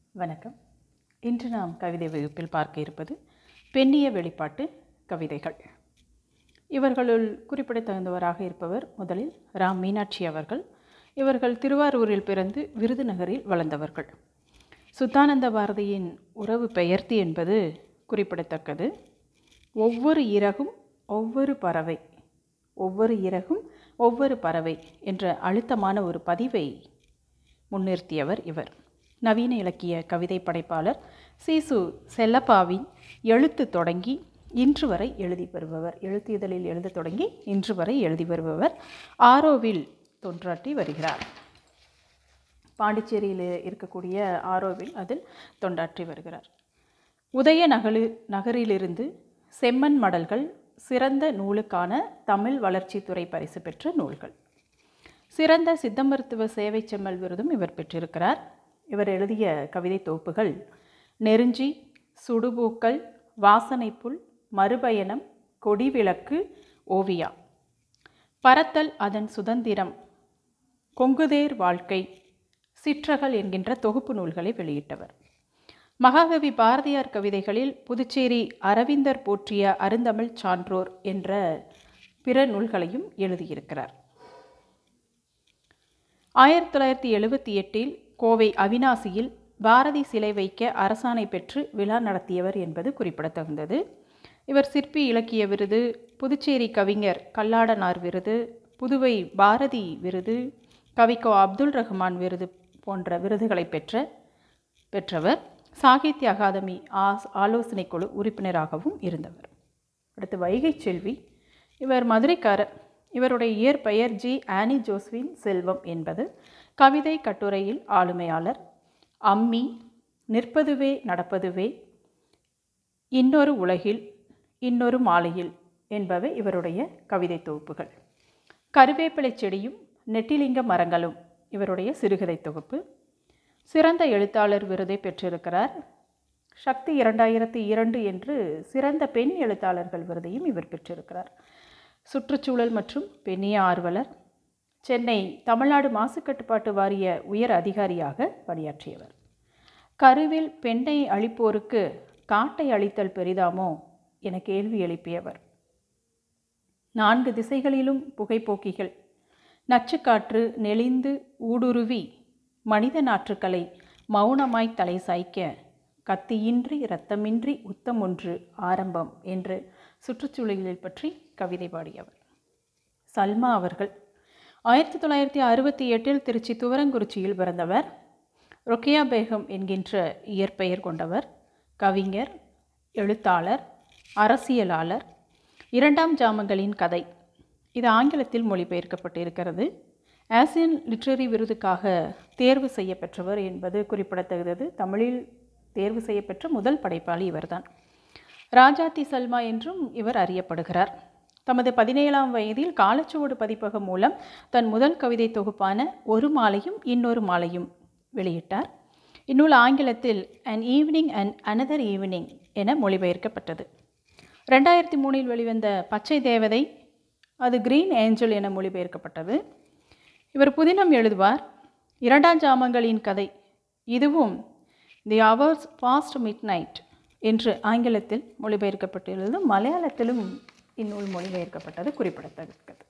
வணக்கம் இன்று நாம் கவிதை வகுப்பில் பார்க்க இருப்பது பெண்ணிய வெளிப்பாட்டு கவிதைகள் இவர்களுள் குறிப்பிடத்தகுந்தவராக இருப்பவர் முதலில் ராம் மீனாட்சி அவர்கள் இவர்கள் திருவாரூரில் பிறந்து விருதுநகரில் வளர்ந்தவர்கள் சுத்தானந்த பாரதியின் உறவு பெயர்த்தி என்பது குறிப்பிடத்தக்கது ஒவ்வொரு இறகும் ஒவ்வொரு பறவை ஒவ்வொரு இறகும் ஒவ்வொரு பறவை என்ற அழுத்தமான ஒரு பதிவை முன்னிறுத்தியவர் இவர் நவீன இலக்கிய கவிதை படைப்பாளர் சீசு செல்லப்பாவின் எழுத்து தொடங்கி இன்று வரை எழுதி வருபவர் எழுத்து இதழில் எழுத தொடங்கி இன்று வரை எழுதி வருபவர் ஆரோவில் தொன்றாற்றி வருகிறார் பாண்டிச்சேரியில் இருக்கக்கூடிய ஆரோவில் அதில் தொண்டாற்றி வருகிறார் உதய நகலு நகரிலிருந்து செம்மண் மடல்கள் சிறந்த நூலுக்கான தமிழ் வளர்ச்சித்துறை பரிசு பெற்ற நூல்கள் சிறந்த சித்த மருத்துவ சேவை செம்மல் விருதும் இவர் பெற்றிருக்கிறார் இவர் எழுதிய கவிதை தொகுப்புகள் நெருஞ்சி சுடுபூக்கள் வாசனைப்புல் மறுபயணம் கொடிவிளக்கு ஓவியா பரத்தல் அதன் சுதந்திரம் கொங்குதேர் வாழ்க்கை சிற்றகல் என்கின்ற தொகுப்பு நூல்களை வெளியிட்டவர் மகாகவி பாரதியார் கவிதைகளில் புதுச்சேரி அரவிந்தர் போற்றிய அருந்தமிழ் சான்றோர் என்ற பிற நூல்களையும் எழுதியிருக்கிறார் ஆயிரத்தி தொள்ளாயிரத்தி எழுபத்தி எட்டில் கோவை அவினாசியில் பாரதி சிலை வைக்க அரசாணை பெற்று விழா நடத்தியவர் என்பது குறிப்பிடத்தகுந்தது இவர் சிற்பி இலக்கிய விருது புதுச்சேரி கவிஞர் கல்லாடனார் விருது புதுவை பாரதி விருது கவிக்கோ அப்துல் ரஹ்மான் விருது போன்ற விருதுகளை பெற்ற பெற்றவர் சாகித்ய அகாதமி ஆஸ் ஆலோசனை குழு உறுப்பினராகவும் இருந்தவர் அடுத்து வைகை செல்வி இவர் மதுரைக்காரர் இவருடைய இயற்பெயர் ஜி ஆனி ஜோஸ்வின் செல்வம் என்பது கவிதை கட்டுரையில் ஆளுமையாளர் அம்மி நிற்பதுவே நடப்பதுவே இன்னொரு உலகில் இன்னொரு மாலையில் என்பவை இவருடைய கவிதை தொகுப்புகள் கருவேப்பிலை செடியும் நெட்டிலிங்க மரங்களும் இவருடைய சிறுகதை தொகுப்பு சிறந்த எழுத்தாளர் விருதை பெற்றிருக்கிறார் சக்தி இரண்டாயிரத்தி இரண்டு என்று சிறந்த பெண் எழுத்தாளர்கள் விருதையும் இவர் பெற்றிருக்கிறார் சுற்றுச்சூழல் மற்றும் பெண்ணிய ஆர்வலர் சென்னை தமிழ்நாடு மாசு கட்டுப்பாட்டு வாரிய உயர் அதிகாரியாக பணியாற்றியவர் கருவில் பெண்ணை அழிப்போருக்கு காட்டை அழித்தல் பெரிதாமோ என கேள்வி எழுப்பியவர் நான்கு திசைகளிலும் புகைப்போக்கிகள் நச்சுக்காற்று நெளிந்து ஊடுருவி மனித நாற்றுக்களை மௌனமாய் தலை சாய்க்க கத்தியின்றி இரத்தமின்றி உத்தம் ஒன்று ஆரம்பம் என்று சுற்றுச்சூழலில் பற்றி கவிதை பாடியவர் சல்மா அவர்கள் ஆயிரத்தி தொள்ளாயிரத்தி அறுபத்தி எட்டில் திருச்சி துவரங்குறிச்சியில் பிறந்தவர் ரொக்கியா பேகம் என்கின்ற இயற்பெயர் கொண்டவர் கவிஞர் எழுத்தாளர் அரசியலாளர் இரண்டாம் ஜாமங்களின் கதை இது ஆங்கிலத்தில் மொழிபெயர்க்கப்பட்டிருக்கிறது ஆசியன் லிட்ரரி விருதுக்காக தேர்வு செய்யப்பெற்றவர் என்பது குறிப்பிடத்தகுந்தது தமிழில் தேர்வு செய்யப்பெற்ற முதல் படைப்பாளி இவர்தான் ராஜாத்தி சல்மா என்றும் இவர் அறியப்படுகிறார் தமது பதினேழாம் வயதில் காலச்சுவடு பதிப்பகம் மூலம் தன் முதல் கவிதை தொகுப்பான ஒரு மாலையும் இன்னொரு மாலையும் வெளியிட்டார் இந்நூல் ஆங்கிலத்தில் an evening and another evening என மொழிபெயர்க்கப்பட்டது ரெண்டாயிரத்தி மூணில் வெளிவந்த பச்சை தேவதை அது கிரீன் ஏஞ்சல் என மொழிபெயர்க்கப்பட்டது இவர் புதினம் எழுதுவார் இரண்டாம் ஜாமங்களின் கதை இதுவும் the hours past midnight என்று ஆங்கிலத்தில் மொழிபெயர்க்கப்பட்டுள்ளது மலையாளத்திலும் இந்நூல் மொழிபெயர்க்கப்பட்டது குறிப்பிடத்தக்கது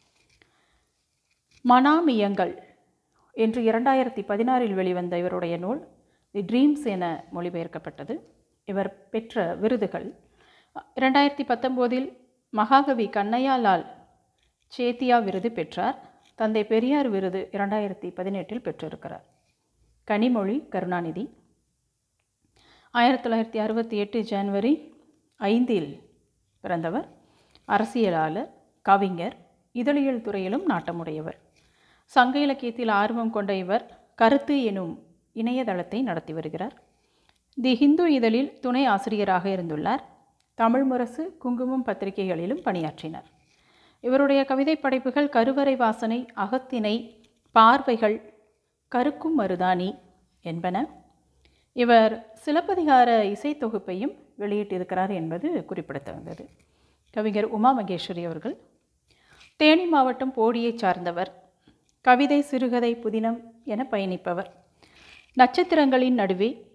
மனாமியங்கள் என்று இரண்டாயிரத்தி பதினாறில் வெளிவந்த இவருடைய நூல் தி ட்ரீம்ஸ் என மொழிபெயர்க்கப்பட்டது இவர் பெற்ற விருதுகள் இரண்டாயிரத்தி பத்தொம்போதில் மகாகவி கண்ணையாலால் சேத்தியா விருது பெற்றார் தந்தை பெரியார் விருது இரண்டாயிரத்தி பதினெட்டில் பெற்றிருக்கிறார் கனிமொழி கருணாநிதி ஆயிரத்தி தொள்ளாயிரத்தி அறுபத்தி எட்டு ஜனவரி ஐந்தில் பிறந்தவர் அரசியலாளர் கவிஞர் இதழியல் துறையிலும் நாட்டமுடையவர் சங்க இலக்கியத்தில் ஆர்வம் கொண்ட இவர் கருத்து எனும் இணையதளத்தை நடத்தி வருகிறார் தி ஹிந்து இதழில் துணை ஆசிரியராக இருந்துள்ளார் தமிழ் முரசு குங்குமம் பத்திரிகைகளிலும் பணியாற்றினார் இவருடைய கவிதை படைப்புகள் கருவறை வாசனை அகத்திணை பார்வைகள் கருக்கும் மருதாணி என்பன இவர் சிலப்பதிகார இசைத்தொகுப்பையும் வெளியிட்டிருக்கிறார் என்பது குறிப்பிடத்தகுந்தது கவிஞர் உமா மகேஸ்வரி அவர்கள் தேனி மாவட்டம் போடியைச் சார்ந்தவர் கவிதை சிறுகதை புதினம் என பயணிப்பவர் நட்சத்திரங்களின் நடுவே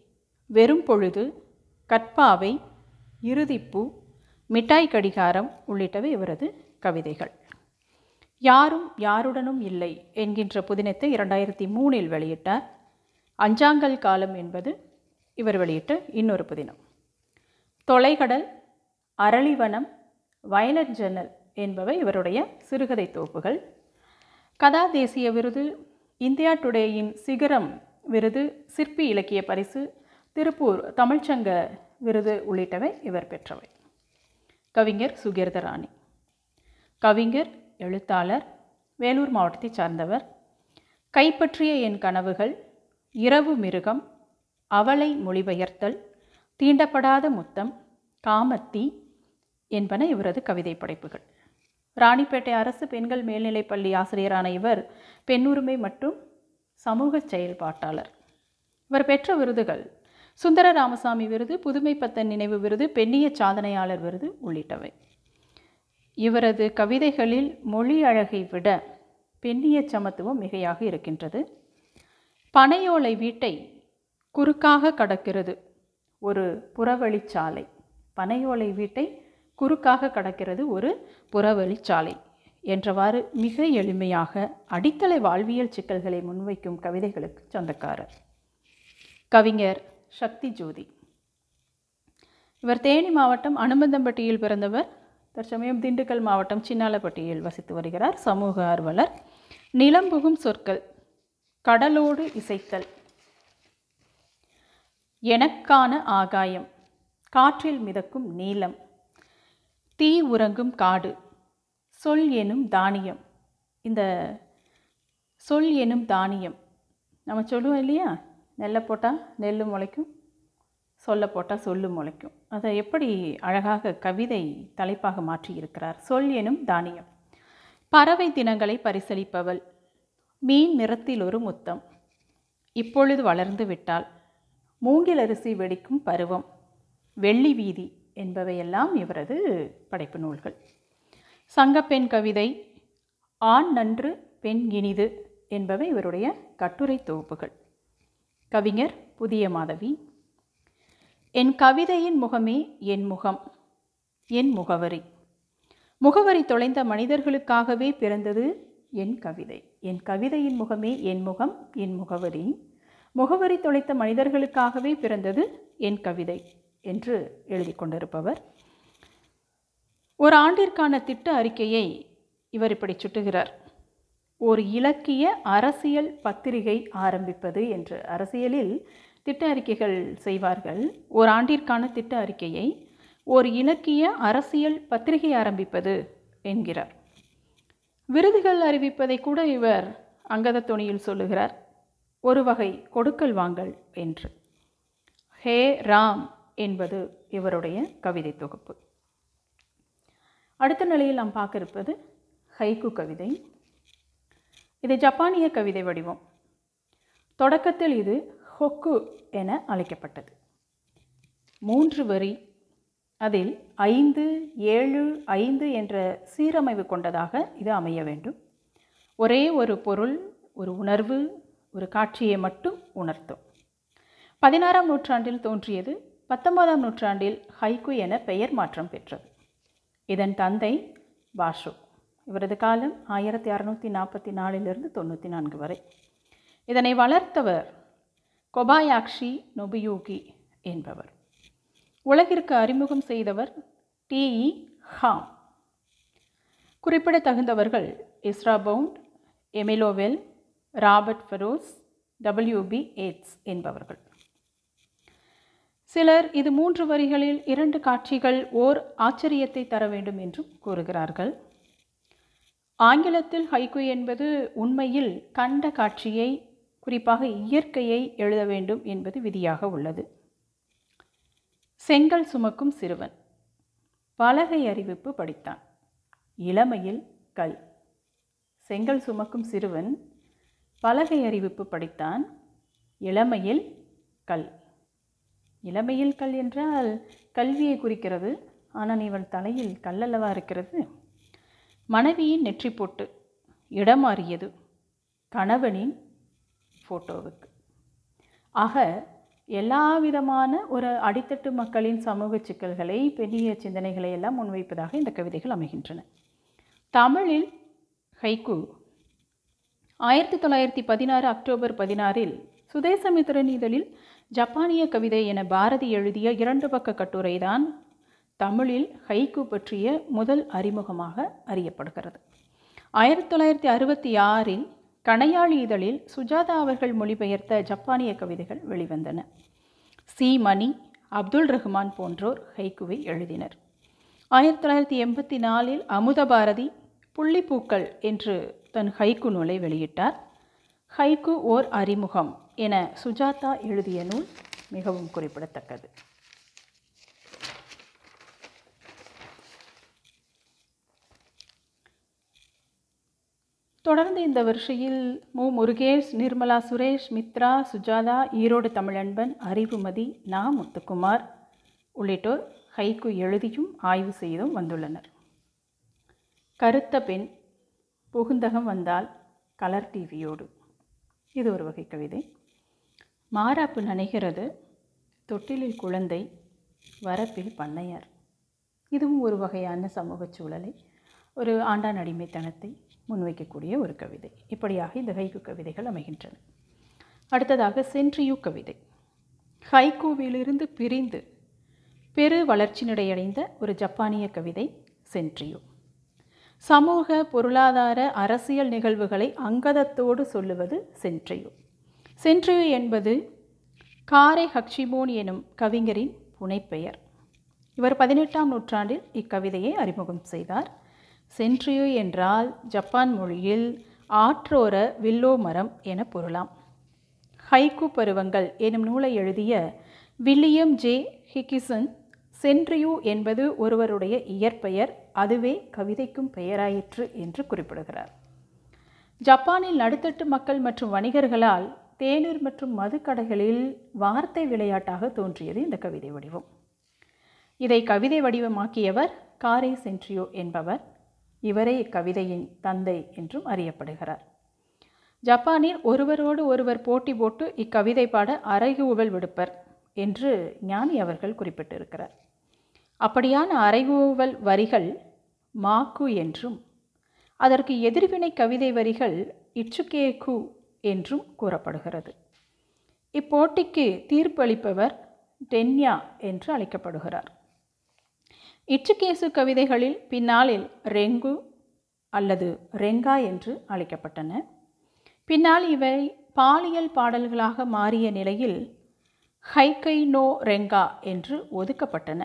வெறும் பொழுது கற்பாவை இறுதிப்பூ மிட்டாய் கடிகாரம் உள்ளிட்டவை இவரது கவிதைகள் யாரும் யாருடனும் இல்லை என்கின்ற புதினத்தை இரண்டாயிரத்தி மூணில் வெளியிட்டார் அஞ்சாங்கல் காலம் என்பது இவர் வெளியிட்ட இன்னொரு புதினம் தொலைகடல் அரளிவனம் வயலட் ஜன்னல் என்பவை இவருடைய சிறுகதை தொகுப்புகள் கதா தேசிய விருது இந்தியா டுடேயின் சிகரம் விருது சிற்பி இலக்கிய பரிசு திருப்பூர் தமிழ்ச்சங்க விருது உள்ளிட்டவை இவர் பெற்றவை கவிஞர் சுகீர்தராணி கவிஞர் எழுத்தாளர் வேலூர் மாவட்டத்தை சார்ந்தவர் கைப்பற்றிய என் கனவுகள் இரவு மிருகம் அவளை மொழிபெயர்த்தல் தீண்டப்படாத முத்தம் காமத்தி என்பன இவரது கவிதை படைப்புகள் ராணிப்பேட்டை அரசு பெண்கள் மேல்நிலைப் பள்ளி ஆசிரியரான இவர் பெண்ணுரிமை மற்றும் சமூக செயல்பாட்டாளர் இவர் பெற்ற விருதுகள் சுந்தர ராமசாமி விருது புதுமை பத்தன் நினைவு விருது பெண்ணிய சாதனையாளர் விருது உள்ளிட்டவை இவரது கவிதைகளில் மொழி அழகை விட பெண்ணிய சமத்துவம் மிகையாக இருக்கின்றது பனையோலை வீட்டை குறுக்காக கடக்கிறது ஒரு புறவழிச்சாலை பனையோலை வீட்டை குறுக்காக கடக்கிறது ஒரு புறவழிச்சாலை என்றவாறு மிக எளிமையாக அடித்தளை வாழ்வியல் சிக்கல்களை முன்வைக்கும் கவிதைகளுக்கு சொந்தக்காரர் கவிஞர் சக்தி ஜோதி இவர் தேனி மாவட்டம் அனுமந்தம்பட்டியில் பிறந்தவர் தற்சமயம் திண்டுக்கல் மாவட்டம் சின்னாலப்பட்டியில் வசித்து வருகிறார் சமூக ஆர்வலர் நிலம்புகும் சொற்கள் கடலோடு இசைத்தல் எனக்கான ஆகாயம் காற்றில் மிதக்கும் நீலம் தீ உறங்கும் காடு சொல் எனும் தானியம் இந்த சொல் எனும் தானியம் நம்ம சொல்லுவோம் இல்லையா நெல்லை போட்டால் நெல் முளைக்கும் சொல்ல போட்டால் சொல்லு முளைக்கும் அதை எப்படி அழகாக கவிதை தலைப்பாக மாற்றியிருக்கிறார் சொல் எனும் தானியம் பறவை தினங்களை பரிசளிப்பவள் மீன் நிறத்தில் ஒரு முத்தம் இப்பொழுது வளர்ந்து விட்டால் மூங்கிலரிசி வெடிக்கும் பருவம் வெள்ளி வீதி என்பவையெல்லாம் இவரது படைப்பு நூல்கள் சங்கப்பெண் கவிதை ஆண் நன்று பெண் இனிது என்பவை இவருடைய கட்டுரை தொகுப்புகள் கவிஞர் புதிய மாதவி என் கவிதையின் முகமே என் முகம் என் முகவரி முகவரி தொலைந்த மனிதர்களுக்காகவே பிறந்தது என் கவிதை என் கவிதையின் முகமே என் முகம் என் முகவரி முகவரி தொலைத்த மனிதர்களுக்காகவே பிறந்தது என் கவிதை என்று எழுதி கொண்டிருப்பவர் ஒரு ஆண்டிற்கான திட்ட அறிக்கையை இவர் இப்படி சுட்டுகிறார் ஒரு இலக்கிய அரசியல் பத்திரிகை ஆரம்பிப்பது என்று அரசியலில் திட்ட அறிக்கைகள் செய்வார்கள் ஒரு ஆண்டிற்கான திட்ட அறிக்கையை ஒரு இலக்கிய அரசியல் பத்திரிகை ஆரம்பிப்பது என்கிறார் விருதுகள் அறிவிப்பதை கூட இவர் அங்கத துணியில் சொல்லுகிறார் ஒரு வகை கொடுக்கல் வாங்கல் என்று ஹே ராம் என்பது இவருடைய கவிதை தொகுப்பு அடுத்த நிலையில் நாம் பார்க்க இருப்பது ஹைக்கு கவிதை இது ஜப்பானிய கவிதை வடிவம் தொடக்கத்தில் இது ஹொக்கு என அழைக்கப்பட்டது மூன்று வரி அதில் ஐந்து ஏழு ஐந்து என்ற சீரமைவு கொண்டதாக இது அமைய வேண்டும் ஒரே ஒரு பொருள் ஒரு உணர்வு ஒரு காட்சியை மட்டும் உணர்த்தும் பதினாறாம் நூற்றாண்டில் தோன்றியது பத்தொன்பதாம் நூற்றாண்டில் ஹைக்கு என பெயர் மாற்றம் பெற்றது இதன் தந்தை பாஷு இவரது காலம் ஆயிரத்தி அறநூற்றி நாற்பத்தி நாலிலிருந்து தொண்ணூற்றி நான்கு வரை இதனை வளர்த்தவர் கொபாயாக்ஷி நொபியூகி என்பவர் உலகிற்கு அறிமுகம் செய்தவர் டிஇ ஹாம் குறிப்பிடத்தகுந்தவர்கள் Ezra Pound Amy Lowell Robert Frost W B Yeats என்பவர்கள் சிலர் இது மூன்று வரிகளில் இரண்டு காட்சிகள் ஓர் ஆச்சரியத்தை தர வேண்டும் என்றும் கூறுகிறார்கள் ஆங்கிலத்தில் ஹைக்கு என்பது உண்மையில் கண்ட காட்சியை குறிப்பாக இயற்கையை எழுத வேண்டும் என்பது விதியாக உள்ளது செங்கல் சுமக்கும் சிறுவன் பலகை அறிவிப்பு படித்தான் இளமையில் கல் செங்கல் சுமக்கும் சிறுவன் பலகை அறிவிப்பு படித்தான் இளமையில் கல் இளமையில் கல் என்றால் கல்வியை குறிக்கிறது ஆனால் இவன் தலையில் கல்லல்லவா இருக்கிறது மனைவியின் நெற்றி போட்டு இடம் மாறியது கணவனின் ஃபோட்டோவுக்கு ஆக எல்லா விதமான ஒரு அடித்தட்டு மக்களின் சமூக சிக்கல்களை பெரிய சிந்தனைகளை எல்லாம் முன்வைப்பதாக இந்த கவிதைகள் அமைகின்றன தமிழில் ஹைக்கு ஆயிரத்தி தொள்ளாயிரத்தி பதினாறு அக்டோபர் பதினாறில் சுதேசமித்திரன் இதழில் ஜப்பானிய கவிதை என பாரதி எழுதிய இரண்டு பக்க கட்டுரைதான் தமிழில் ஹைக்கு பற்றிய முதல் அறிமுகமாக அறியப்படுகிறது ஆயிரத்தி தொள்ளாயிரத்தி அறுபத்தி ஆறில் கணையாளி இதழில் சுஜாதா அவர்கள் மொழிபெயர்த்த ஜப்பானிய கவிதைகள் வெளிவந்தன சி மணி அப்துல் ரஹ்மான் போன்றோர் ஹைக்குவை எழுதினர் ஆயிரத்தி தொள்ளாயிரத்தி எண்பத்தி நாலில் அமுத பாரதி புள்ளிப்பூக்கள் என்று தன் ஹைக்கு நூலை வெளியிட்டார் ஹைக்கு ஓர் அறிமுகம் என சுஜாதா எழுதிய நூல் மிகவும் குறிப்பிடத்தக்கது தொடர்ந்து இந்த வரிசையில் மு முருகேஷ் நிர்மலா சுரேஷ் மித்ரா சுஜாதா ஈரோடு தமிழன்பன் அறிவுமதி நா முத்துக்குமார் உள்ளிட்டோர் ஹைக்கு எழுதியும் ஆய்வு செய்தும் வந்துள்ளனர் கருத்த பெண் புகுந்தகம் வந்தால் கலர் டிவியோடு இது ஒரு வகை கவிதை மாறாப்பு நனைகிறது தொட்டிலில் குழந்தை வரப்பில் பண்ணையார் இதுவும் ஒரு வகையான சமூகச் சூழலை ஒரு ஆண்டான் அடிமைத்தனத்தை முன்வைக்கக்கூடிய ஒரு கவிதை இப்படியாக இந்த ஹைக்கு கவிதைகள் அமைகின்றன அடுத்ததாக சென்ட்ரியூ கவிதை ஹைக்கூவிலிருந்து பிரிந்து பெரு வளர்ச்சியடைந்த ஒரு ஜப்பானிய கவிதை சென்ட்ரியூ சமூக பொருளாதார அரசியல் நிகழ்வுகளை அங்கதத்தோடு சொல்லுவது சென்ட்ரியூ சென்ட்ரியூ என்பது காரை ஹக்ஷிமோன் எனும் கவிஞரின் புனைப்பெயர் இவர் பதினெட்டாம் நூற்றாண்டில் இக்கவிதையை அறிமுகம் செய்தார் சென்ட்ரியோ என்றால் ஜப்பான் மொழியில் ஆற்றோர வில்லோ மரம் என பொருளாம் ஹைக்கு பருவங்கள் எனும் நூலை எழுதிய வில்லியம் ஜே ஹிக்கிசன் சென்ட்ரியூ என்பது ஒருவருடைய இயற்பெயர் அதுவே கவிதைக்கும் பெயராயிற்று என்று குறிப்பிடுகிறார் ஜப்பானில் நடுத்தட்டு மக்கள் மற்றும் வணிகர்களால் தேநீர் மற்றும் மதுக்கடைகளில் வார்த்தை விளையாட்டாக தோன்றியது இந்த கவிதை வடிவம் இதை கவிதை வடிவமாக்கியவர் காரை சென்ட்ரியோ என்பவர் இவரே இக்கவிதையின் தந்தை என்றும் அறியப்படுகிறார் ஜப்பானில் ஒருவரோடு ஒருவர் போட்டி போட்டு இக்கவிதை பாட அறைகூவல் விடுப்பர் என்று ஞானி அவர்கள் குறிப்பிட்டிருக்கிறார் அப்படியான அறைகூவல் வரிகள் மாக்கு என்றும் அதற்கு எதிர்வினை கவிதை வரிகள் இட்சுகேகு என்றும் கூறப்படுகிறது இப்போட்டிக்கு தீர்ப்பளிப்பவர் டென்யா என்று அழைக்கப்படுகிறார் இட்சுகேசு கவிதைகளில் பின்னாளில் ரெங்கு அல்லது ரெங்கா என்று அழைக்கப்பட்டன பின்னால் இவை பாலியல் பாடல்களாக மாறிய நிலையில் ஹைகை நோ ரெங்கா என்று ஒதுக்கப்பட்டன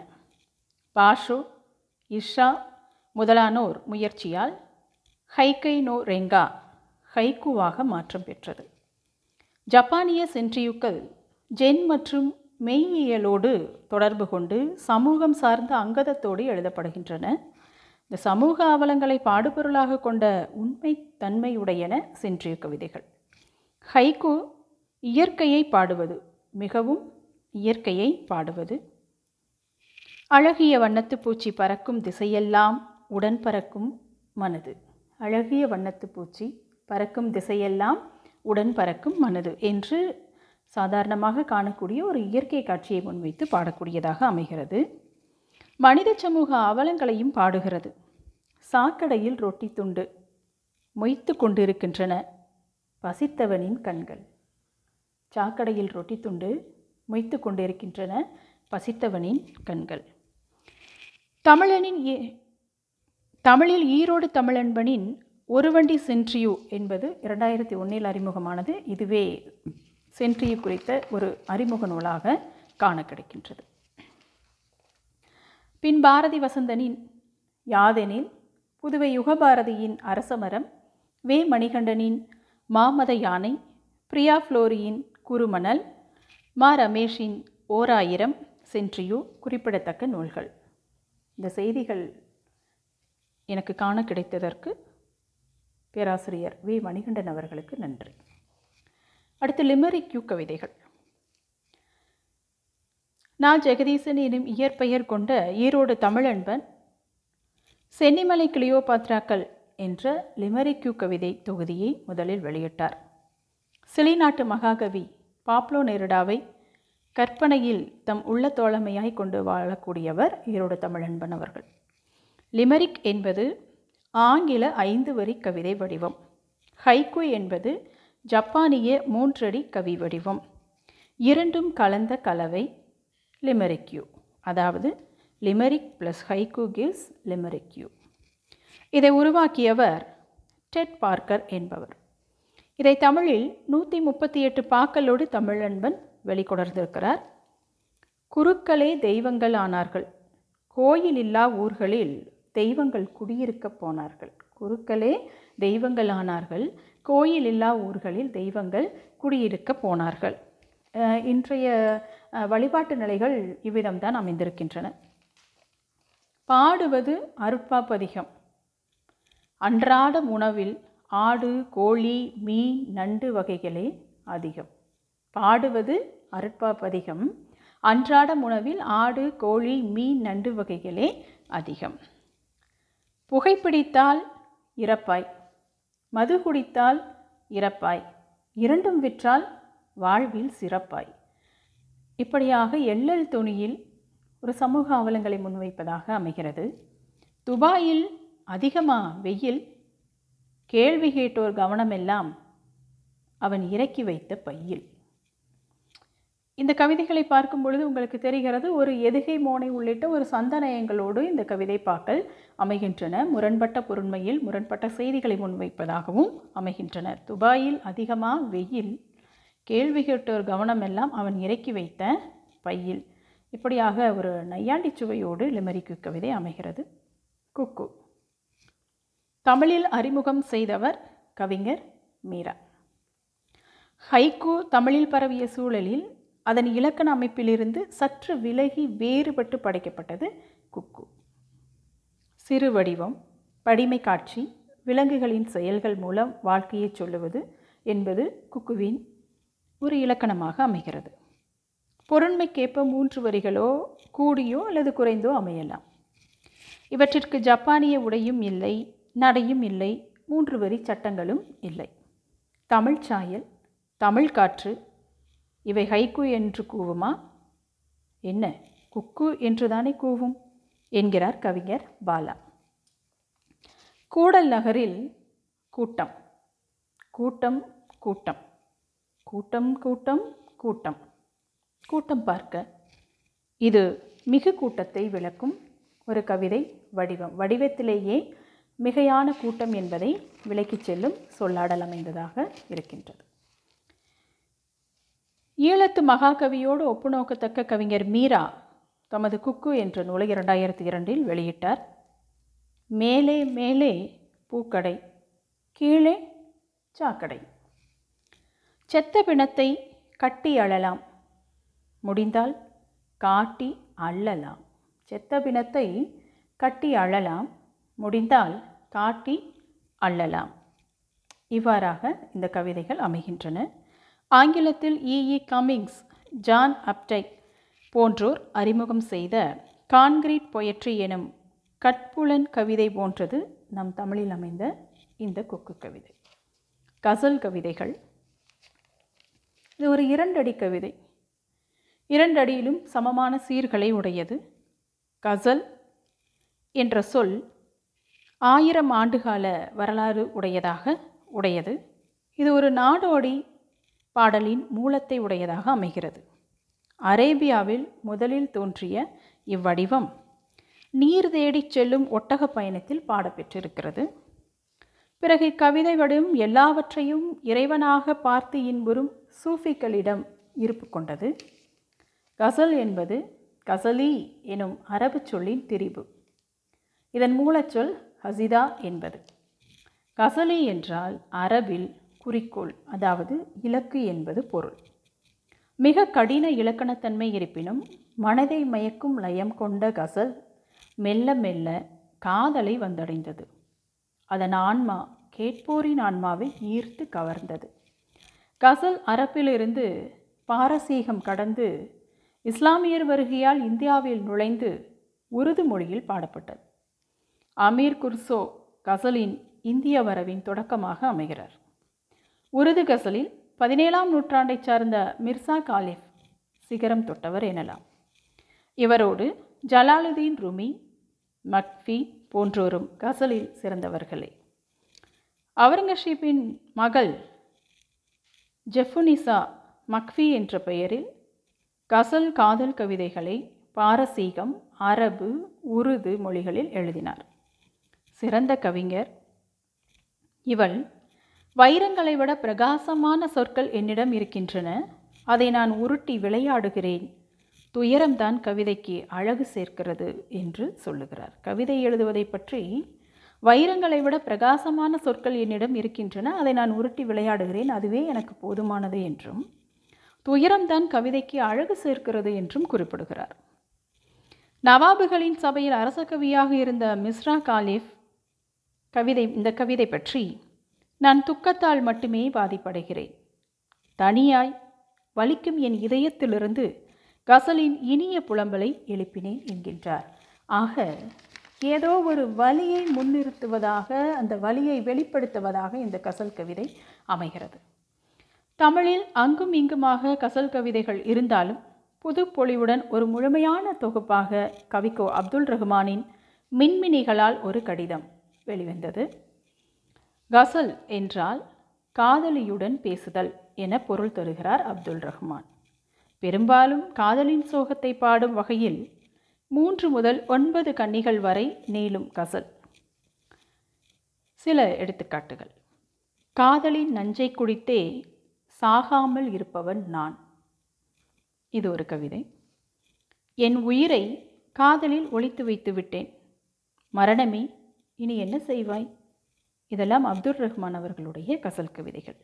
பாஷோ இஷா முதலானோர் முயற்சியால் ஹைகை நோ ரெங்கா ஹைக்குவாக மாற்றம் பெற்றது ஜப்பானிய சென்ட்ரியுக்கள் ஜென் மற்றும் மெய்யியலோடு தொடர்பு கொண்டு சமூகம் சார்ந்த அங்கதத்தோடு எழுதப்படுகின்றன இந்த சமூக அவலங்களை பாடுபொருளாக கொண்ட உண்மை தன்மையுடையன சென்றிய கவிதைகள் ஹைக்கு இயற்கையை பாடுவது மிகவும் இயற்கையை பாடுவது அழகிய வண்ணத்து பூச்சி பறக்கும் திசையெல்லாம் உடன் பறக்கும் மனது அழகிய வண்ணத்து பூச்சி பறக்கும் திசையெல்லாம் உடன் பறக்கும் மனது என்று சாதாரணமாக காணக்கூடிய ஒரு இயற்கை காட்சியை முன்வைத்து பாடக்கூடியதாக அமைகிறது மனித சமூக அவலங்களையும் பாடுகிறது சாக்கடையில் ரொட்டி துண்டு மொய்த்து கொண்டிருக்கின்றன பசித்தவனின் கண்கள் சாக்கடையில் ரொட்டி துண்டு மொய்த்து கொண்டிருக்கின்றன பசித்தவனின் கண்கள் தமிழனின் தமிழில் ஈரோடு தமிழன்பனின் ஒரு வண்டி சென்ட்ரியூ என்பது இரண்டாயிரத்தி ஒன்றில் அறிமுகமானது இதுவே சென்ட்ரியூ குறித்த ஒரு அறிமுக நூலாக காண கிடைக்கின்றது பின் பாரதி வசந்தனின் யாதெனில் புதுவை யுகபாரதியின் அரசமரம் வே மணிகண்டனின் மாமத யானை பிரியா ஃப்ளோரியின் குறுமணல் மா ரமேஷின் ஓர் ஆயிரம் சென்ட்ரியூ குறிப்பிடத்தக்க நூல்கள் இந்த செய்திகள் எனக்கு காண கிடைத்ததற்கு பேராசிரியர் வி மணிகண்டன் அவர்களுக்கு நன்றி அடுத்து லிமரிக்யூ கவிதைகள் நான் ஜெகதீசன் எனும் இயற்பெயர் கொண்ட ஈரோடு தமிழன்பன் சென்னிமலை கிளியோபாத்ராக்கள் என்ற லிமரிக்யூ கவிதை தொகுதியை முதலில் வெளியிட்டார் சிலி நாட்டு மகாகவி பாப்லோ நெருடாவை கற்பனையில் தம் உள்ள தோழமையாய் கொண்டு வாழக்கூடியவர் ஈரோடு தமிழன்பன் அவர்கள் லிமரிக் என்பது ஆங்கில ஐந்து வரி கவிதை வடிவம் ஹைக்கு என்பது ஜப்பானிய மூன்றடி கவி வடிவம் இரண்டும் கலந்த கலவை லிமரிக்யூ அதாவது limerick plus haiku gives limeriku இதை உருவாக்கியவர் டெட் பார்க்கர் என்பவர் இதை தமிழில் நூற்றி முப்பத்தி எட்டு பாக்களோடு தமிழன்பன் வெளிக்கொணர்ந்திருக்கிறார் குருக்களே தெய்வங்கள் ஆனார்கள் கோயில் இல்லா ஊர்களில் தெய்வங்கள் குடியிருக்கப் போனார்கள் குருக்களே தெய்வங்கள் ஆனார்கள் கோயில் இல்லா ஊர்களில் தெய்வங்கள் குடியிருக்க போனார்கள் அஹ் இன்றைய அஹ், வழிபாட்டு நிலைகள் இவ்விதம்தான் அமைந்திருக்கின்றன பாடுவது அருட்பாப்பதிகம் அன்றாட உணவில் ஆடு கோழி மீன் நண்டு வகைகளே அதிகம் பாடுவது அருட்பாப்பதிகம் அன்றாட உணவில் ஆடு கோழி மீன் நண்டு வகைகளே அதிகம் புகைப்பிடித்தால் இறப்பாய் மது குடித்தால் இறப்பாய் இரண்டும் விற்றால் வாழ்வில் சிறப்பாய் இப்படியாக எள்ளல் துணியில் ஒரு சமூக அவலங்களை முன்வைப்பதாக அமைகிறது துபாயில் அதிகமா வெயில் கேள்வி கேட்டோர் கவனமெல்லாம் அவன் இறக்கி வைத்த பையில் இந்த கவிதைகளை பார்க்கும் பொழுது உங்களுக்கு தெரிகிறது ஒரு எதுகை மோனை உள்ளிட்ட ஒரு சந்தனயங்களோடு இந்த கவிதை பாக்கள் அமைகின்றன முரண்பட்ட பொருண்மையில் முரண்பட்ட செய்திகளை முன்வைப்பதாகவும் அமைகின்றன துபாயில் அதிகமாக வெயில் கேள்வி கேட்டோர் கவனமெல்லாம் அவன் இறக்கி வைத்த பையில் இப்படியாக ஒரு நையாண்டி சுவையோடு லிமரிக்கு கவிதை அமைகிறது குக்கு தமிழில் அறிமுகம் செய்தவர் கவிஞர் மீரா ஹைக்கூ தமிழில் பரவிய சூழலில் அதன் இலக்கண அமைப்பிலிருந்து சற்று விலகி வேறுபட்டு படைக்கப்பட்டது குக்கு சிறு வடிவம் படிமை காட்சி விலங்குகளின் செயல்கள் மூலம் வாழ்க்கையை சொல்லுவது என்பது குக்குவின் ஒரு இலக்கணமாக அமைகிறது பொருண்மைக்கேற்ப மூன்று வரிகளோ கூடியோ அல்லது குறைந்தோ அமையலாம் இவற்றிற்கு ஜப்பானிய உடையும் இல்லை நடையும் இல்லை மூன்று வரி சட்டங்களும் இல்லை தமிழ் சாயல் தமிழ் காற்று இவை ஹைக்கு என்று கூவுமா என்ன குக்கு என்றுதானே கூவும் என்கிறார் கவிஞர் பாலா கூடல் நகரில் கூட்டம் கூட்டம் கூட்டம் கூட்டம் கூட்டம் கூட்டம் கூட்டம் பார்க்க இது மிகு கூட்டத்தை விளக்கும் ஒரு கவிதை வடிவம் வடிவத்திலேயே மிகையான கூட்டம் என்பதை விளக்கிச் செல்லும் சொல்லாடல் அமைந்ததாக இருக்கின்றது ஈழத்து மகாகவியோடு ஒப்புநோக்கத்தக்க கவிஞர் மீரா தமது குக்கு என்ற நூலை இரண்டாயிரத்தி இரண்டில் வெளியிட்டார் மேலே மேலே பூக்கடை கீழே சாக்கடை செத்த பிணத்தை கட்டி அழலாம் முடிந்தால் காட்டி அள்ளலாம் செத்த பிணத்தை கட்டி அழலாம் முடிந்தால் காட்டி அள்ளலாம் இவ்வாறாக இந்த கவிதைகள் அமைகின்றன ஆங்கிலத்தில் இஇ கமிங்ஸ் ஜான் அப்டைக் போன்றோர் அறிமுகம் செய்த கான்கிரீட் பொயட்ரி எனும் கட்புலன் கவிதை போன்றது நம் தமிழில் அமைந்த இந்த கொக்கு கவிதை கசல் கவிதைகள் இது ஒரு இரண்டடி கவிதை இரண்டடியிலும் சமமான சீர்களை உடையது கசல் என்ற சொல் ஆயிரம் ஆண்டுகால வரலாறு உடையதாக உடையது இது ஒரு நாடோடி பாடலின் மூலத்தை உடையதாக அமைகிறது அரேபியாவில் முதலில் தோன்றிய இவ்வடிவம் நீர் தேடிச் செல்லும் ஒட்டக பயணத்தில் பாடப்பெற்றிருக்கிறது பிறகு இக்கவிதை வடிவம் எல்லாவற்றையும் இறைவனாக பார்த்து இன்புறும் சூஃபிக்களிடம் இருப்பு கொண்டது கசல் என்பது கசலி எனும் அரபு சொல்லின் திரிபு இதன் மூலச்சொல் ஹசிதா என்பது கசலி என்றால் அரபில் குறிக்கோள் அதாவது இலக்கு என்பது பொருள் மிக கடின இலக்கணத்தன்மை இருப்பினும் மனதை மயக்கும் லயம் கொண்ட கசல் மெல்ல மெல்ல காதலை வந்தடைந்தது அதன் ஆன்மா கேட்போரின் ஆன்மாவை ஈர்த்து கவர்ந்தது கசல் அரபிலிருந்து பாரசீகம் கடந்து இஸ்லாமியர் வருகையால் இந்தியாவில் நுழைந்து உருது மொழியில் பாடப்பட்டது அமீர் குர்சோ கசலின் இந்திய வரவின் தொடக்கமாக அமைகிறார் உருது கசலில் பதினேழாம் நூற்றாண்டைச் சார்ந்த மிர்சா காலிஃப் சிகரம் தொட்டவர் எனலாம் இவரோடு ஜலாலுதீன் ருமி மக்ஃபி போன்றோரும் கசலில் சிறந்தவர்களே அவுரங்கசீப்பின் மகள் ஜெஃபுனிசா மக்ஃபி என்ற பெயரில் கசல் காதல் கவிதைகளை பாரசீகம் அரபு உருது மொழிகளில் எழுதினார் சிறந்த கவிஞர் இவள் வைரங்களை விட பிரகாசமான சொற்கள் என்னிடம் இருக்கின்றன அதை நான் உருட்டி விளையாடுகிறேன் துயரம்தான் கவிதைக்கு அழகு சேர்க்கிறது என்று சொல்லுகிறார் கவிதை எழுதுவதை பற்றி வைரங்களை விட பிரகாசமான சொற்கள் என்னிடம் இருக்கின்றன அதை நான் உருட்டி விளையாடுகிறேன் அதுவே எனக்கு போதுமானது என்றும் துயரம்தான் கவிதைக்கு அழகு சேர்க்கிறது என்றும் குறிப்பிடுகிறார் நவாபுகளின் சபையில் அரச கவியாக இருந்த மிஸ்ரா காலிஃப் கவிதை இந்த கவிதை பற்றி நான் துக்கத்தால் மட்டுமே பாதிப்படைகிறேன் தனியாய் வலிக்கும் என் இதயத்திலிருந்து கசலின் இனிய புலம்பலை எழுப்பினேன் என்கின்றார் ஆக ஏதோ ஒரு வலியை முன்னிறுத்துவதாக அந்த வலியை வெளிப்படுத்துவதாக இந்த கசல் கவிதை அமைகிறது தமிழில் அங்கும் இங்குமாக கசல் கவிதைகள் இருந்தாலும் புது பொலிவுடன் ஒரு முழுமையான தொகுப்பாக கவிக்கோ அப்துல் ரஹ்மானின் மின்மினிகளால் ஒரு கடிதம் வெளிவந்தது கசல் என்றால் காதலியுடன் பேசுதல் என பொருள் தருகிறார் அப்துல் ரஹ்மான் பெரும்பாலும் காதலின் சோகத்தை பாடும் வகையில் மூன்று முதல் ஒன்பது கன்னிகள் வரை நீளும் கசல் சில எடுத்துக்காட்டுகள் காதலின் நஞ்சை குடித்தே சாகாமல் இருப்பவன் நான் இது ஒரு கவிதை என் உயிரை காதலில் ஒழித்து வைத்து விட்டேன் மரணமே இனி என்ன செய்வாய் இதெல்லாம் அப்துல் ரஹ்மான் அவர்களுடைய கசல் கவிதைகள்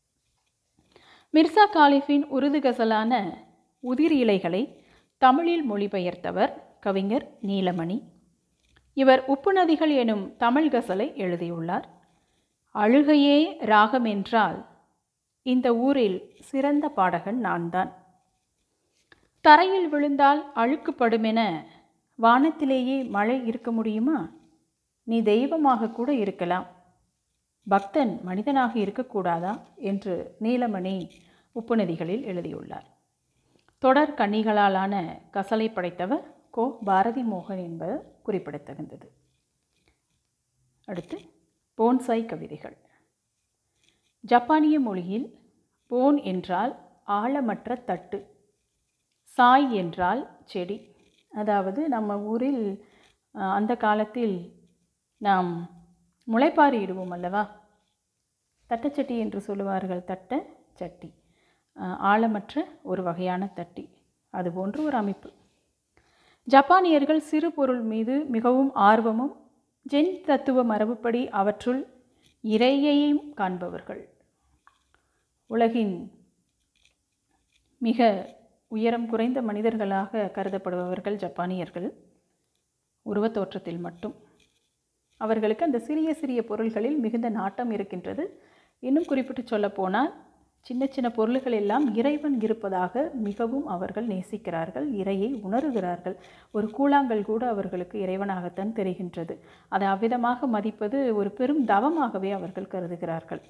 மிர்சா காலிஃபின் உருது கசலான உதிர் இலைகளை தமிழில் மொழிபெயர்த்தவர் கவிஞர் நீலமணி இவர் உப்பு நதிகள் எனும் தமிழ் கசலை எழுதியுள்ளார் அழுகையே ராகம் என்றால் இந்த ஊரில் சிறந்த பாடகன் நான்தான் தரையில் விழுந்தால் அழுக்குப்படுமென வானத்திலேயே மழை இருக்க முடியுமா நீ தெய்வமாக கூட இருக்கலாம் பக்தன் மனிதனாக இருக்கக்கூடாதா என்று நீலமணி உப்புநதிகளில் எழுதியுள்ளார் தொடர் கன்னிகளாலான கசலை படைத்தவர் கோ பாரதி மோகன் என்பது குறிப்பிடத்தகுந்தது அடுத்து போன்சாய் கவிதைகள் ஜப்பானிய மொழியில் போன் என்றால் ஆழமற்ற தட்டு சாய் என்றால் செடி அதாவது நம்ம ஊரில் அஹ், அந்த காலத்தில் நாம் முளைப்பாரி இடுவோம் அல்லவா தட்டச்சட்டி என்று சொல்லுவார்கள் தட்ட சட்டி அஹ், ஆழமற்ற ஒரு வகையான தட்டி அது போன்ற ஒரு அமைப்பு ஜப்பானியர்கள் சிறு பொருள் மீது மிகவும் ஆர்வமும் ஜென் தத்துவ மரபுப்படி அவற்றுள் இறையையும் காண்பவர்கள் உலகின் மிக உயரம் குறைந்த மனிதர்களாக கருதப்படுபவர்கள் ஜப்பானியர்கள் உருவத் தோற்றத்தில் மட்டும் அவர்களுக்கு அந்த சிறிய சிறிய பொருள்களில் மிகுந்த நாட்டம் இருக்கின்றது இன்னும் குறிப்பிட்டு சொல்லப்போனால் சின்ன சின்ன பொருள்கள் எல்லாம் இறைவன் இருப்பதாக மிகவும் அவர்கள் நேசிக்கிறார்கள் இறையை உணருகிறார்கள் ஒரு கூழாங்கல் கூட அவர்களுக்கு இறைவனாகத்தான் தெரிகின்றது அதை அவ்விதமாக மதிப்பது ஒரு பெரும் தவமாகவே அவர்கள் கருதுகிறார்கள்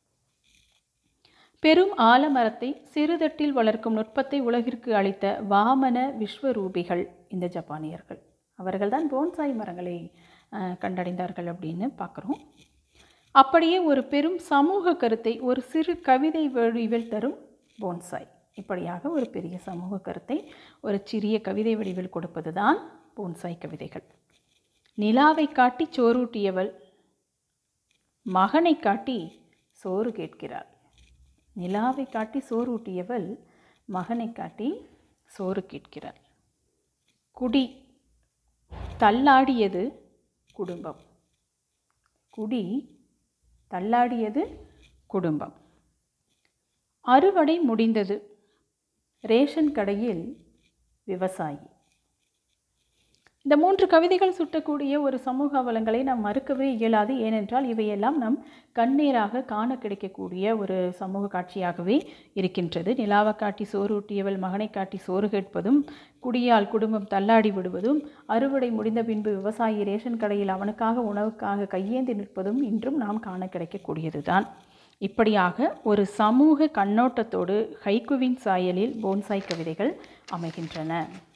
பெரும் ஆலமரத்தை சிறுதட்டில் வளர்க்கும் நுட்பத்தை உலகிற்கு அளித்த வாமன விஸ்வரூபிகள் இந்த ஜப்பானியர்கள் அவர்கள்தான் போன்சாய் மரங்களை அஹ், கண்டடைந்தார்கள் அப்படின்னு பார்க்குறோம் அப்படியே ஒரு பெரும் சமூக கருத்தை ஒரு சிறு கவிதை வடிவில் தரும் போன்சாய் இப்படியாக ஒரு பெரிய சமூக கருத்தை ஒரு சிறிய கவிதை வடிவில் கொடுப்பது தான் போன்சாய் கவிதைகள் நிலாவை காட்டி சோறூட்டியவள் மகனை காட்டி சோறு கேட்கிறாள் நிலாவை காட்டி சோறு ஊட்டியவள் மகனை காட்டி சோறு கேட்கிறாள் குடி தள்ளாடியது குடும்பம் குடி தள்ளாடியது குடும்பம் அறுவடை முடிந்தது ரேஷன் கடையில் விவசாயி இந்த மூன்று கவிதைகள் சுட்டக்கூடிய ஒரு சமூக அவலங்களை நாம் மறுக்கவே இயலாது ஏனென்றால் இவையெல்லாம் நம் கண்ணீராக காண கிடைக்கக்கூடிய ஒரு சமூக காட்சியாகவே இருக்கின்றது நிலாவை காட்டி சோறு ஊட்டியவள் மகனை காட்டி சோறு கேட்பதும் குடியால் குடும்பம் தள்ளாடி விடுவதும் அறுவடை முடிந்த பின்பு விவசாயி ரேஷன் கடையில் அவனுக்காக உணவுக்காக கையேந்தி நிற்பதும் இன்றும் நாம் காண கிடைக்கக்கூடியதுதான் இப்படியாக ஒரு சமூக கண்ணோட்டத்தோடு ஹைக்குவின் சாயலில் போன்சாய் கவிதைகள் அமைகின்றன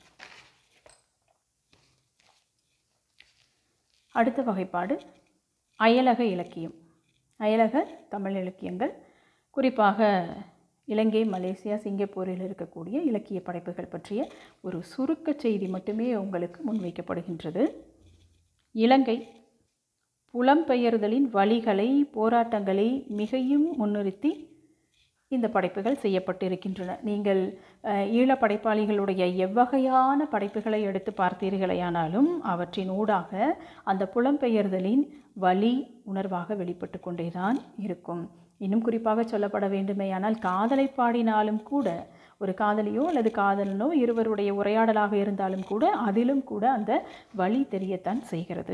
அடுத்த வகைப்பாடு அயலக இலக்கியம் அயலக தமிழ் இலக்கியங்கள் குறிப்பாக இலங்கை மலேசியா சிங்கப்பூரில் இருக்கக்கூடிய இலக்கிய படைப்புகள் பற்றிய ஒரு சுருக்க செய்தி மட்டுமே உங்களுக்கு முன்வைக்கப்படுகின்றது இலங்கை புலம்பெயர்தலின் வழிகளை போராட்டங்களை மிகையும் முன்னிறுத்தி இந்த படைப்புகள் செய்யப்பட்டிருக்கின்றன நீங்கள் அஹ், ஈழப் படைப்பாளிகளுடைய எவ்வகையான படைப்புகளை எடுத்து பார்த்தீர்களேயானாலும் அவற்றின் ஊடாக அந்த புலம்பெயர்தலின் வலி உணர்வாக வெளிப்பட்டு கொண்டேதான் இருக்கும் இன்னும் குறிப்பாக சொல்லப்பட வேண்டுமேயானால் காதலை பாடினாலும் கூட ஒரு காதலியோ அல்லது காதலனோ இருவருடைய உரையாடலாக இருந்தாலும் கூட அதிலும் கூட அந்த வழி தெரியத்தான் செய்கிறது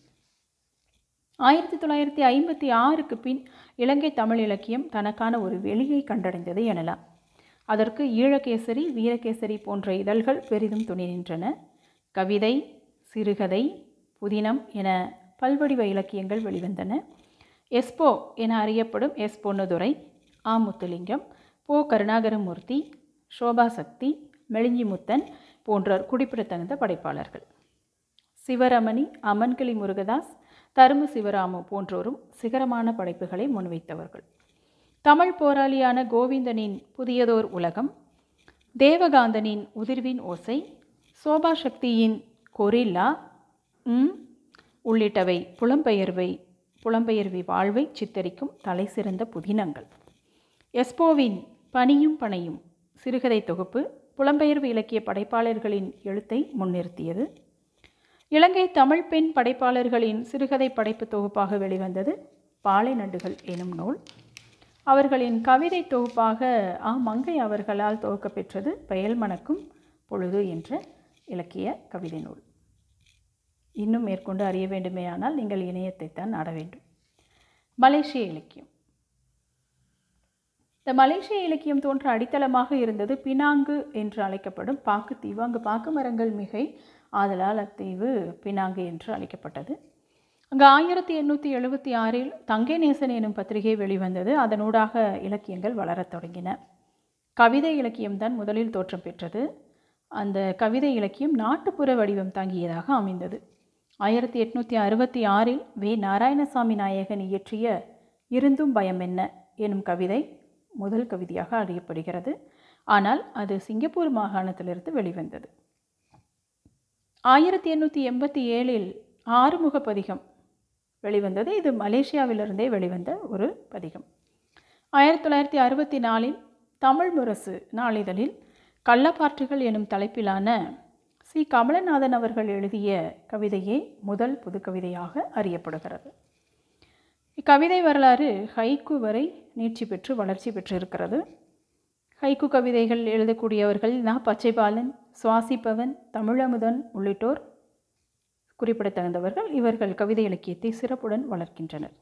ஆயிரத்தி தொள்ளாயிரத்தி ஐம்பத்தி ஆறுக்கு பின் இலங்கை தமிழ் இலக்கியம் தனக்கான ஒரு வெளியை கண்டடைந்தது எனலாம் அதற்கு ஈழகேசரி வீரகேசரி போன்ற இதழ்கள் பெரிதும் துணை நின்றன கவிதை சிறுகதை புதினம் என பல்வடிவ இலக்கியங்கள் வெளிவந்தன எஸ்போ என அறியப்படும் எஸ் பொன்னுதுரை ஆ முத்துலிங்கம் போ கருணாகரமூர்த்தி சோபா சக்தி மெளிஞ்சிமுத்தன் போன்றோர் குறிப்பிடத்தகுந்த படைப்பாளர்கள் சிவரமணி அமன்கிளி முருகதாஸ் தருமு சிவராமு போன்றோரும் சிகரமான படைப்புகளை முன்வைத்தவர்கள் தமிழ் போராளியான கோவிந்தனின் புதியதோர் உலகம் தேவகாந்தனின் உதிர்வின் ஓசை சோபா சக்தியின் கொரில்லா ம் உள்ளிட்டவை புலம்பெயர்வை புலம்பெயர்வி வாழ்வை சித்தரிக்கும் தலைசிறந்த புதினங்கள் எஸ்போவின் பனியும் பனையும் சிறுகதை தொகுப்பு புலம்பெயர்வு இலக்கிய படைப்பாளர்களின் எழுத்தை முன்னிறுத்தியது இலங்கை தமிழ் பெண் படைப்பாளர்களின் சிறுகதை படைப்பு தொகுப்பாக வெளிவந்தது பாலை நண்டுகள் எனும் நூல் அவர்களின் கவிதை தொகுப்பாக ஆ மங்கை அவர்களால் துவக்கப்பெற்றது பெயல் மணக்கும் பொழுது என்ற இலக்கிய கவிதை நூல் இன்னும் மேற்கொண்டு அறிய வேண்டுமேயானால் நீங்கள் இணையத்தைத்தான் நாட வேண்டும் மலேசிய இலக்கியம் இந்த மலேசிய இலக்கியம் தோன்ற அடித்தளமாக இருந்தது பினாங்கு என்று அழைக்கப்படும் பாக்குத்தீவு அங்கு பாக்கு மரங்கள் மிகை ஆதலால் அத்தீவு பினாங்கு என்று அழைக்கப்பட்டது அங்கு ஆயிரத்தி எண்ணூற்றி எழுபத்தி ஆறில் தங்கை நேசன் எனும் பத்திரிகை வெளிவந்தது அதனூடாக இலக்கியங்கள் வளரத் தொடங்கின கவிதை இலக்கியம்தான் முதலில் தோற்றம் பெற்றது அந்த கவிதை இலக்கியம் நாட்டுப்புற வடிவம் தாங்கியதாக அமைந்தது ஆயிரத்தி எட்நூற்றி அறுபத்தி ஆறில் வே நாராயணசாமி நாயகன் இயற்றிய இருந்தும் பயம் என்ன எனும் கவிதை முதல் கவிதையாக அறியப்படுகிறது ஆனால் அது சிங்கப்பூர் மாகாணத்திலிருந்து வெளிவந்தது ஆயிரத்தி எண்ணூற்றி எண்பத்தி ஏழில் ஆறுமுக பதிகம் வெளிவந்தது இது மலேசியாவிலிருந்தே வெளிவந்த ஒரு பதிகம் ஆயிரத்தி தொள்ளாயிரத்தி அறுபத்தி நாலில் தமிழ் முரசு நாளிதழில் கள்ளப்பாற்றுகள் எனும் தலைப்பிலான சி கமலநாதன் அவர்கள் எழுதிய கவிதையே முதல் புதுக்கவிதையாக அறியப்படுகிறது இக்கவிதை வரலாறு ஹைக்கு வரை நீட்சி பெற்று வளர்ச்சி பெற்றிருக்கிறது ஹைக்கு கவிதைகள் எழுதக்கூடியவர்கள் நா பச்சைபாலன் சுவாசிப்பவன் தமிழமுதன் உள்ளிட்டோர் குறிப்பிடத்தகுந்தவர்கள் இவர்கள் கவிதை இலக்கியத்தை சிறப்புடன் வளர்க்கின்றனர்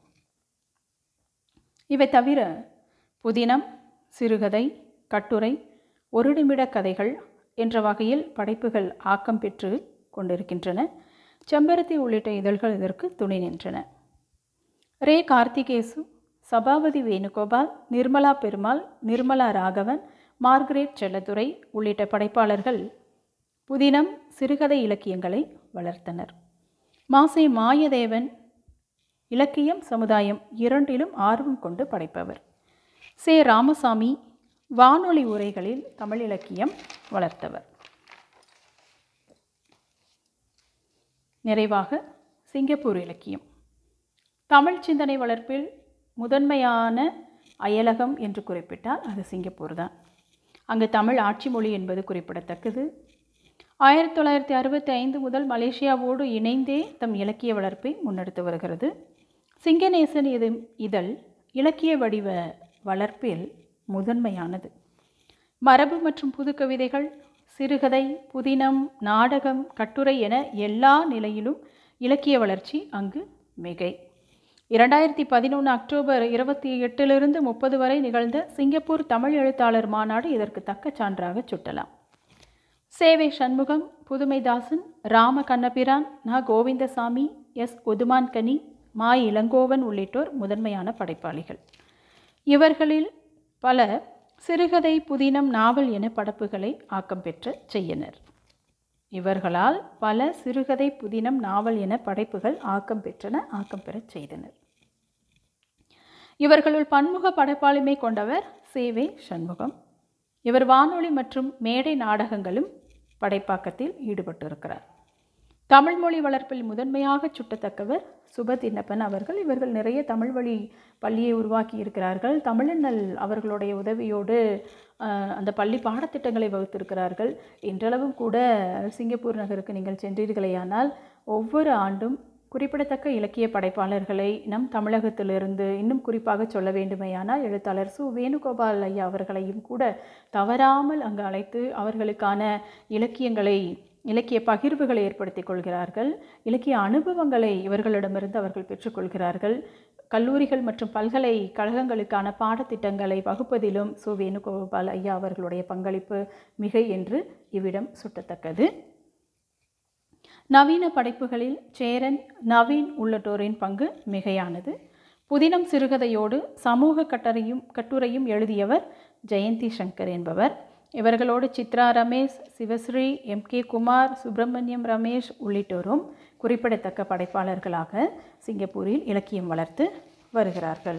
இவை தவிர புதினம் சிறுகதை கட்டுரை ஒரு நிமிட கதைகள் என்ற வகையில் படைப்புகள் ஆக்கம் பெற்று கொண்டிருக்கின்றன செம்பருத்தி உள்ளிட்ட இதழ்கள் இதற்கு துணை நின்றன ரே கார்த்திகேசு சபாபதி வேணுகோபால் நிர்மலா பெருமாள் நிர்மலா ராகவன் மார்கரேட் செல்லதுரை உள்ளிட்ட படைப்பாளர்கள் புதினம் சிறுகதை இலக்கியங்களை வளர்த்தனர் மாசே மாயதேவன் இலக்கியம் சமுதாயம் இரண்டிலும் ஆர்வம் கொண்டு படைப்பவர் சே ராமசாமி வானொலி உரைகளில் தமிழ் இலக்கியம் வளர்த்தவர் நிறைவாக சிங்கப்பூர் இலக்கியம் தமிழ் சிந்தனை வளர்ப்பில் முதன்மையான அயலகம் என்று குறிப்பிட்டால் அது சிங்கப்பூர் தான் அங்கு தமிழ் ஆட்சி மொழி என்பது குறிப்பிடத்தக்கது ஆயிரத்தி தொள்ளாயிரத்தி அறுபத்தி ஐந்து முதல் மலேசியாவோடு இணைந்தே தம் இலக்கிய வளர்ப்பை முன்னெடுத்து வருகிறது சிங்கநேசன் இது இதழ் இலக்கிய வடிவ வளர்ப்பில் முதன்மையானது மரபு மற்றும் புது கவிதைகள் சிறுகதை புதினம் நாடகம் கட்டுரை என எல்லா நிலையிலும் இலக்கிய வளர்ச்சி அங்கு மிகை இரண்டாயிரத்தி பதினொன்று அக்டோபர் இருபத்தி எட்டிலிருந்து முப்பது வரை நிகழ்ந்த சிங்கப்பூர் தமிழ் எழுத்தாளர் மாநாடு இதற்கு தக்க சான்றாக சுட்டலாம் சேவை சண்முகம் புதுமைதாசன் ராம கண்ணபிரான் ந கோவிந்தசாமி எஸ் உதுமான்கனி மா இளங்கோவன் உள்ளிட்டோர் முதன்மையான படைப்பாளிகள் இவர்களில் பல சிறுகதை புதினம் நாவல் என படைப்புகளை ஆக்கம் பெற்ற செய்யனர் இவர்களால் பல சிறுகதை புதினம் நாவல் என படைப்புகள் ஆக்கம் பெற்றன ஆக்கம் பெறச் செய்தனர் இவர்களுள் பன்முக படைப்பாளுமை கொண்டவர் சேவை சண்முகம் இவர் வானொலி மற்றும் மேடை நாடகங்களும் படைப்பாக்கத்தில் ஈடுபட்டிருக்கிறார் தமிழ் மொழி வளர்ப்பில் முதன்மையாக சுட்டத்தக்கவர் சுபதின்னப்பன் அவர்கள் இவர்கள் நிறைய தமிழ் வழி பள்ளியை உருவாக்கி இருக்கிறார்கள் தமிழண்ணல் அவர்களுடைய உதவியோடு அஹ், அந்த பள்ளி பாடத்திட்டங்களை வகுத்திருக்கிறார்கள் இன்றளவும் கூட சிங்கப்பூர் நகருக்கு நீங்கள் சென்றீர்களேயானால் ஒவ்வொரு ஆண்டும் குறிப்பிடத்தக்க இலக்கிய படைப்பாளர்களை நம் தமிழகத்திலிருந்து இன்னும் குறிப்பாக சொல்ல வேண்டுமேயானால் எழுத்தாளர் சு வேணுகோபால் ஐயா அவர்களையும் கூட தவறாமல் அங்கு அழைத்து அவர்களுக்கான இலக்கியங்களை இலக்கிய பகிர்வுகளை ஏற்படுத்திக் கொள்கிறார்கள் இலக்கிய அனுபவங்களை இவர்களிடமிருந்து அவர்கள் பெற்றுக்கொள்கிறார்கள் கல்லூரிகள் மற்றும் பல்கலைக்கழகங்களுக்கான பாடத்திட்டங்களை வகுப்பதிலும் சு வேணுகோபால் ஐயா அவர்களுடைய பங்களிப்பு மிகை என்று இவ்விடம் சுட்டத்தக்கது நவீன படைப்புகளில் சேரன் நவீன் உள்ளிட்டோரின் பங்கு மிகையானது புதினம் சிறுகதையோடு சமூக கட்டுரையும் கட்டுரையும் எழுதியவர் ஜெயந்தி சங்கர் என்பவர் இவர்களோடு சித்ரா ரமேஷ் சிவஸ்ரீ எம் கே குமார் சுப்பிரமணியம் ரமேஷ் உள்ளிட்டோரும் குறிப்பிடத்தக்க படைப்பாளர்களாக சிங்கப்பூரில் இலக்கியம் வளர்த்து வருகிறார்கள்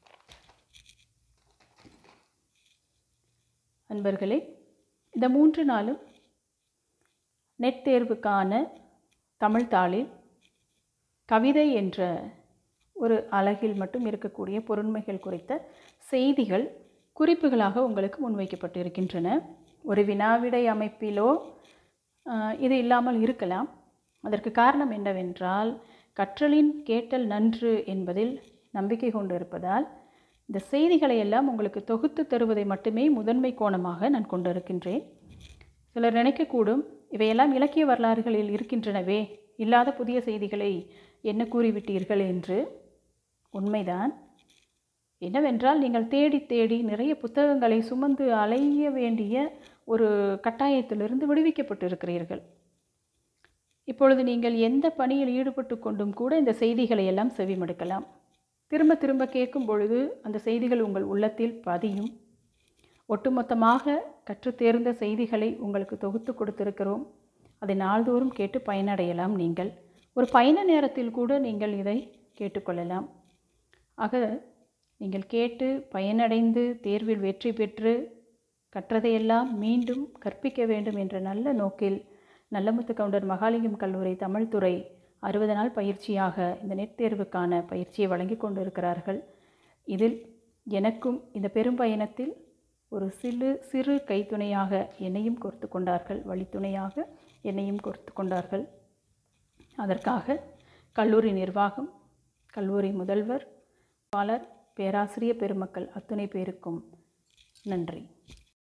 அன்பர்களே இந்த மூன்று நாளும் நெட் தேர்வுக்கான தமிழ் தாளில் கவிதை என்ற ஒரு அலகில் மட்டும் இருக்கக்கூடிய பொருண்மைகள் குறித்த செய்திகள் குறிப்புகளாக உங்களுக்கு முன்வைக்கப்பட்டு இருக்கின்றன ஒரு வினாவிடை அமைப்பிலோ ஆஹ், இது இல்லாமல் இருக்கலாம் அதற்கு காரணம் என்னவென்றால் கற்றலின் கேட்டல் நன்று என்பதில் நம்பிக்கை கொண்டு இருப்பதால் இந்த செய்திகளை எல்லாம் உங்களுக்கு தொகுத்து தருவதை மட்டுமே முதன்மை கோணமாக நான் கொண்டிருக்கின்றேன் சிலர் நினைக்கக்கூடும் இவையெல்லாம் இலக்கிய வரலாறுகளில் இருக்கின்றனவே இல்லாத புதிய செய்திகளை என்ன கூறிவிட்டீர்கள் என்று உண்மைதான் என்னவென்றால் நீங்கள் தேடி தேடி நிறைய புத்தகங்களை சுமந்து அலைய வேண்டிய ஒரு கட்டாயத்திலிருந்து விடுவிக்கப்பட்டிருக்கிறீர்கள் இப்பொழுது நீங்கள் எந்த பணியில் ஈடுபட்டு கொண்டும் கூட இந்த செய்திகளை எல்லாம் செவிமடுக்கலாம் திரும்ப திரும்ப கேட்கும் பொழுது அந்த செய்திகள் உங்கள் உள்ளத்தில் பதியும் ஒட்டுமொத்தமாக கற்றுத் தேர்ந்த செய்திகளை உங்களுக்கு தொகுத்து கொடுத்திருக்கிறோம் அதை நாள்தோறும் கேட்டு பயனடையலாம் நீங்கள் ஒரு பயண நேரத்தில் கூட நீங்கள் இதை கேட்டுக்கொள்ளலாம் ஆக நீங்கள் கேட்டு பயனடைந்து தேர்வில் வெற்றி பெற்று கற்றதையெல்லாம் மீண்டும் கற்பிக்க வேண்டும் என்ற நல்ல நோக்கில் நல்லமுத்து கவுண்டர் மகாலிங்கம் கல்லூரி தமிழ் துறை அறுபது நாள் பயிற்சியாக இந்த நெட் தேர்வுக்கான பயிற்சியை வழங்கி கொண்டிருக்கிறார்கள் இதில் எனக்கும் இந்த பெரும் பயணத்தில் ஒரு சிறு சிறு கைத்துணையாக என்னையும் கோர்த்து கொண்டார்கள் வழித்துணையாக என்னையும் கோர்த்து கொண்டார்கள் அதற்காக கல்லூரி நிர்வாகம் கல்லூரி முதல்வர் பாலர் பேராசிரியர் பெருமக்கள் அத்துணை பேருக்கும் நன்றி